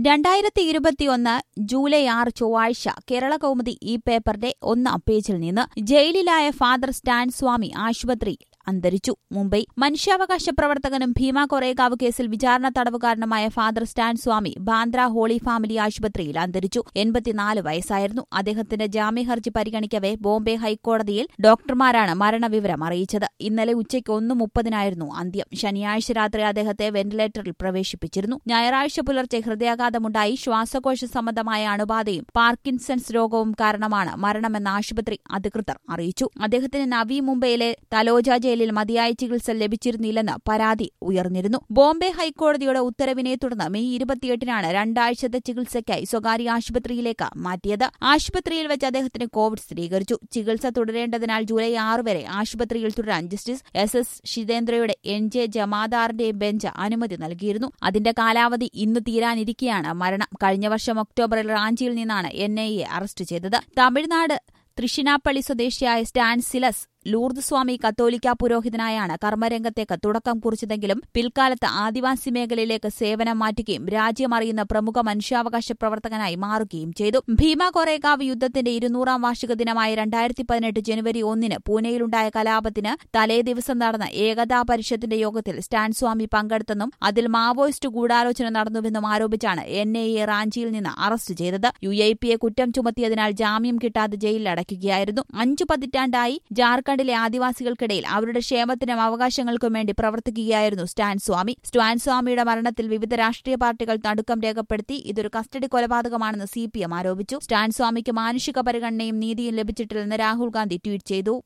രണ്ടായിരത്തി ഇരുപത്തിയൊന്ന് ജൂലൈ ആറ് ചൊവ്വാഴ്ച കേരള കൗമുദി ഈ പേപ്പറിന്റെ ഒന്നാം പേജിൽ നിന്ന് ജയിലിലായ ഫാദർ സ്റ്റാൻ സ്വാമി ആശുപത്രിയിൽ അന്തരിച്ചു മുംബൈ മനുഷ്യാവകാശ പ്രവർത്തകനും ഭീമ കൊറേഗാവ് കേസിൽ വിചാരണ തടവുകാരനുമായ father Stan Swamy Bandra Holy Family ആശുപത്രിയിൽ അന്തരിച്ചു എൺപത്തിനാല് വയസ്സായിരുന്നു അദ്ദേഹത്തിന്റെ ജാമ്യഹർജി പരിഗണിക്കവെ ബോംബെ ഹൈക്കോടതിയിൽ ഡോക്ടർമാരാണ് മരണവിവരം അറിയിച്ചത് ഇന്നലെ ഉച്ചയ്ക്ക് ഒന്ന് മുപ്പതിനായിരുന്നു അന്ത്യം ശനിയാഴ്ച രാത്രി അദ്ദേഹത്തെ വെന്റിലേറ്ററിൽ പ്രവേശിപ്പിച്ചിരുന്നു ഞായറാഴ്ച പുലർച്ചെ ഹൃദയാഘാതമുണ്ടായി ശ്വാസകോശ സംബന്ധമായ അണുബാധയും പാർക്കിൻസൺസ് രോഗവും കാരണമാണ് മരണമെന്ന് ആശുപത്രി അധികൃതർ അറിയിച്ചു അദ്ദേഹത്തിന് നവി മുംബൈയിലെ തലോജ ജയിലിൽ മതിയായ ചികിത്സ ലഭിച്ചിരുന്നില്ലെന്ന് പരാതി ഉയർന്നിരുന്നു ബോംബെ ഹൈക്കോടതിയുടെ ഉത്തരവിനെ തുടർന്ന് മെയ് ഇരുപത്തിയെട്ടിനാണ് രണ്ടാഴ്ചത്തെ ചികിത്സയ്ക്കായി സ്വകാര്യ ആശുപത്രിയിലേക്ക് മാറ്റിയത് ആശുപത്രിയിൽ വെച്ച് അദ്ദേഹത്തിന് കോവിഡ് സ്ഥിരീകരിച്ചു ചികിത്സ തുടരേണ്ടതിനാൽ ജൂലൈ ആറ് വരെ ആശുപത്രിയിൽ തുടരാൻ ജസ്റ്റിസ് എസ് എസ് ഷിതേന്ദ്രയുടെ എൻ ജെ ജമാദാറിന്റെയും ബെഞ്ച് അനുമതി നൽകിയിരുന്നു അതിന്റെ കാലാവധി ഇന്ന് തീരാനിരിക്കെയാണ് മരണം കഴിഞ്ഞ വർഷം ഒക്ടോബറിൽ റാഞ്ചിയിൽ നിന്നാണ് എൻ ഐ എ അറസ്റ്റ് ചെയ്തത് തമിഴ്നാട് തൃശ്ശിനാപ്പള്ളി സ്വദേശിയായ സ്റ്റാൻ സിലസ് ലൂർദ് സ്വാമി കത്തോലിക്ക പുരോഹിതനായാണ് കർമ്മരംഗത്തേക്ക് തുടക്കം കുറിച്ചതെങ്കിലും പിൽക്കാലത്ത് ആദിവാസി മേഖലയിലേക്ക് സേവനം മാറ്റുകയും രാജ്യമറിയുന്ന പ്രമുഖ മനുഷ്യാവകാശ പ്രവർത്തകനായി മാറുകയും ചെയ്തു ഭീമ കൊറേഗാവ് യുദ്ധത്തിന്റെ ഇരുന്നൂറാം വാർഷിക ദിനമായ രണ്ടായിരത്തി പതിനെട്ട് ജനുവരി ഒന്നിന് പൂനെയിലുണ്ടായ കലാപത്തിന് തലേ ദിവസം നടന്ന ഏകതാ പരിഷത്തിന്റെ യോഗത്തിൽ സ്റ്റാൻ സ്വാമി പങ്കെടുത്തെന്നും അതിൽ മാവോയിസ്റ്റ് ഗൂഢാലോചന നടന്നുവെന്നും ആരോപിച്ചാണ് എൻ ഐ എ റാഞ്ചിയിൽ നിന്ന് അറസ്റ്റ് ചെയ്തത് യു ഐ പിയെ കുറ്റം ചുമത്തിയതിനാൽ ജാമ്യം കിട്ടാതെ ജയിലിലടയ്ക്കുകയായിരുന്നു അഞ്ചു പതിറ്റാണ്ടായി ജാർഖണ്ഡ് ജാർഖണ്ഡിലെ ആദിവാസികൾക്കിടയിൽ അവരുടെ ക്ഷേമത്തിനും അവകാശങ്ങൾക്കും വേണ്ടി പ്രവർത്തിക്കുകയായിരുന്നു സ്റ്റാൻ സ്വാമി സ്റ്റാൻ സ്വാമിയുടെ മരണത്തിൽ വിവിധ രാഷ്ട്രീയ പാർട്ടികൾ നടുക്കം രേഖപ്പെടുത്തി ഇതൊരു കസ്റ്റഡി കൊലപാതകമാണെന്ന് സി പി എം ആരോപിച്ചു സ്റ്റാൻ സ്വാമിക്ക് മാനുഷിക പരിഗണനയും നീതിയും ലഭിച്ചിട്ടില്ലെന്ന് രാഹുൽ ഗാന്ധി ട്വീറ്റ് ചെയ്തു